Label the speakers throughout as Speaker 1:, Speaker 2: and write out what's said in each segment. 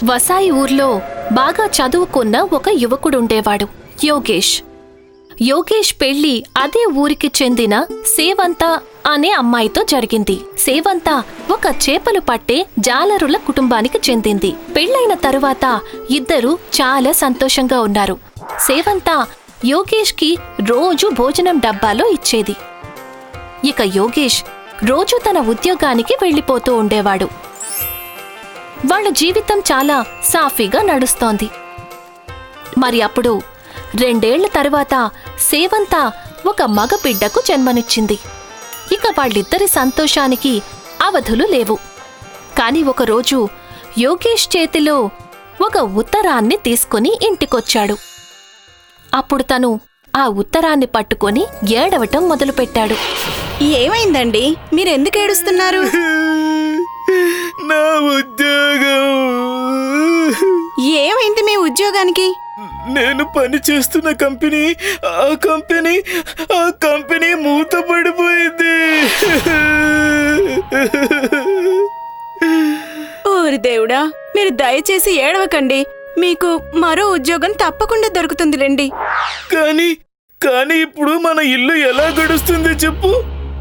Speaker 1: వసాయి ఊర్లో బాగా చదువుకున్న ఒక యువకుడుండేవాడు యోగేష్ యోగేష్ పెళ్లి అదే ఊరికి చెందిన సేవంత అనే అమ్మాయితో జరిగింది సేవంత ఒక చేపలు పట్టే జాలరుల కుటుంబానికి చెందింది పెళ్లైన తరువాత ఇద్దరూ చాలా సంతోషంగా ఉన్నారు సేవంత యోగేష్కి రోజు భోజనం డబ్బాలో ఇచ్చేది ఇక యోగేష్ రోజు తన ఉద్యోగానికి వెళ్ళిపోతూ ఉండేవాడు వాళ్ళ జీవితం చాలా సాఫీగా నడుస్తోంది మరి అప్పుడు రెండేళ్ల తరువాత సేవంత ఒక మగ బిడ్డకు జన్మనిచ్చింది ఇక వాళ్ళిద్దరి సంతోషానికి అవధులు లేవు కాని ఒకరోజు యోగేష్ చేతిలో ఒక ఉత్తరాన్ని తీసుకుని ఇంటికొచ్చాడు అప్పుడు తను ఆ ఉత్తరాన్ని పట్టుకొని ఏడవటం మొదలుపెట్టాడు
Speaker 2: ఏమైందండి మీరెందుకు ఏడుస్తున్నారు
Speaker 3: నా ఉద్యోగం
Speaker 2: ఏమైంది మీ ఉద్యోగానికి
Speaker 3: నేను పని చేస్తున్న కంపెనీ ఆ కంపెనీ ఆ కంపెనీ మూతపడిపోయింది
Speaker 2: ఓరి దేవుడా మీరు దయచేసి ఏడవకండి మీకు మరో ఉద్యోగం తప్పకుండా దొరుకుతుందిలేండి
Speaker 3: కానీ కానీ ఇప్పుడు మన ఇల్లు ఎలా గడుస్తుంది చెప్పు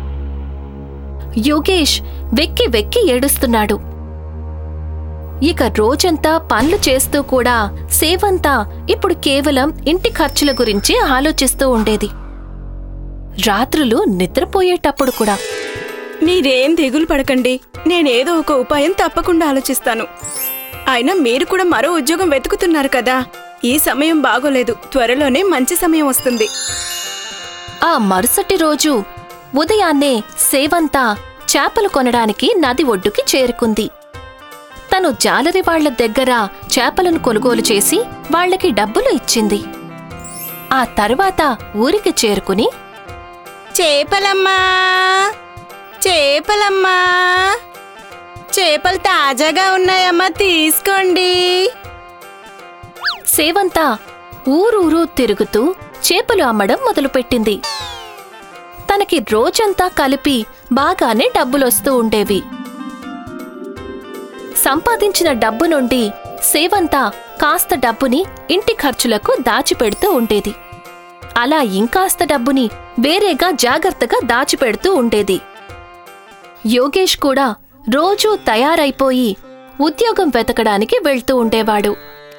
Speaker 1: యోగేష్ వెక్కి వెక్కి ఏడుస్తున్నాడు ఇక రోజంతా పనులు చేస్తూ కూడా సేవంతా ఇప్పుడు కేవలం ఇంటి ఖర్చుల గురించి ఆలోచిస్తూ ఉండేది రాత్రులు నిద్రపోయేటప్పుడు కూడా
Speaker 2: మీరేం దిగులు పడకండి నేనేదో ఒక ఉపాయం తప్పకుండా ఆలోచిస్తాను అయినా మీరు కూడా మరో ఉద్యోగం వెతుకుతున్నారు కదా ఈ సమయం బాగోలేదు త్వరలోనే మంచి సమయం వస్తుంది
Speaker 1: ఆ మరుసటి రోజు ఉదయాన్నే సేవంతా చేపలు కొనడానికి నది ఒడ్డుకి చేరుకుంది తను జాలరి వాళ్ల దగ్గర చేపలను కొనుగోలు చేసి వాళ్ళకి డబ్బులు ఇచ్చింది ఆ తర్వాత ఊరికి చేరుకుని
Speaker 2: చేపలమ్మా చేపలమ్మా చేపలు తాజాగా ఉన్నాయమ్మా తీసుకోండి
Speaker 1: సేవంతా ఊరూరు తిరుగుతూ చేపలు అమ్మడం మొదలుపెట్టింది తనకి రోజంతా కలిపి బాగానే డబ్బులొస్తూ ఉండేవి సంపాదించిన డబ్బు నుండి సేవంతా కాస్త డబ్బుని ఇంటి ఖర్చులకు దాచిపెడుతూ ఉండేది అలా ఇంకాస్త డబ్బుని వేరేగా జాగ్రత్తగా దాచిపెడుతూ ఉండేది యోగేష్ కూడా రోజూ తయారైపోయి ఉద్యోగం వెతకడానికి వెళ్తూ ఉండేవాడు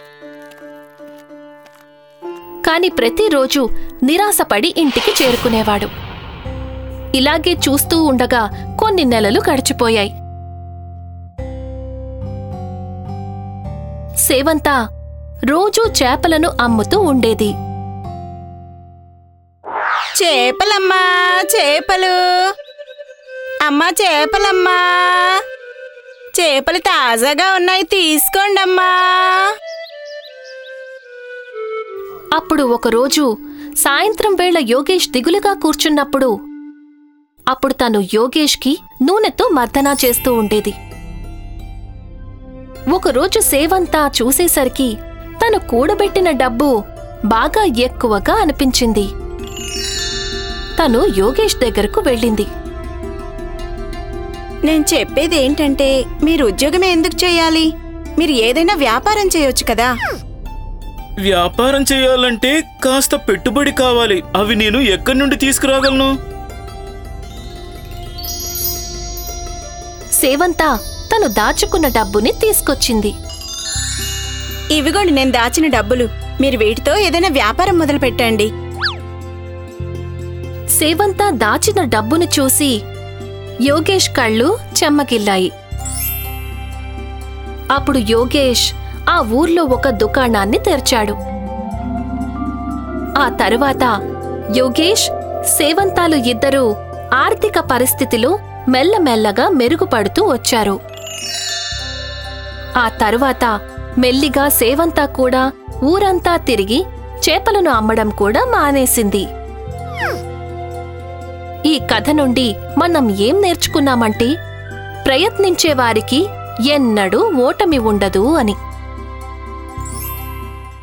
Speaker 1: కాని ప్రతిరోజు నిరాశపడి ఇంటికి చేరుకునేవాడు ఇలాగే చూస్తూ ఉండగా కొన్ని నెలలు గడిచిపోయాయి సేవంతా రోజూ చేపలను అమ్ముతూ ఉండేది
Speaker 2: చేపలమ్మా చేపలు అమ్మా చేపలమ్మా చేపలు తాజాగా ఉన్నాయి తీసుకోండమ్మా
Speaker 1: అప్పుడు ఒకరోజు సాయంత్రం వేళ యోగేష్ దిగులుగా కూర్చున్నప్పుడు అప్పుడు తను యోగేష్కి నూనెతో మర్దనా చేస్తూ ఉండేది ఒకరోజు సేవంతా చూసేసరికి తను కూడబెట్టిన డబ్బు బాగా ఎక్కువగా అనిపించింది తను యోగేష్ దగ్గరకు వెళ్ళింది
Speaker 2: నేను చెప్పేది ఏంటంటే మీరు ఉద్యోగమే ఎందుకు చేయాలి మీరు ఏదైనా వ్యాపారం చేయొచ్చు కదా
Speaker 3: వ్యాపారం చేయాలంటే కాస్త పెట్టుబడి కావాలి అవి నేను ఎక్కడి నుండి తీసుకురాగలను
Speaker 1: సేవంతా తను దాచుకున్న డబ్బుని తీసుకొచ్చింది
Speaker 2: ఇవిగోండి నేను దాచిన డబ్బులు మీరు వీటితో ఏదైనా వ్యాపారం మొదలు పెట్టండి
Speaker 1: సేవంతా దాచిన డబ్బును చూసి యోగేష్ కళ్ళు చెమ్మగిల్లాయి అప్పుడు యోగేష్ ఆ ఊర్లో ఒక దుకాణాన్ని తెరిచాడు ఆ తరువాత యోగేష్ సేవంతాలు ఇద్దరూ ఆర్థిక పరిస్థితిలో మెల్లమెల్లగా మెరుగుపడుతూ వచ్చారు ఆ తరువాత మెల్లిగా సేవంతా కూడా ఊరంతా తిరిగి చేపలను అమ్మడం కూడా మానేసింది ఈ కథ నుండి మనం ఏం నేర్చుకున్నామంటే ప్రయత్నించే వారికి ఎన్నడూ ఓటమి ఉండదు అని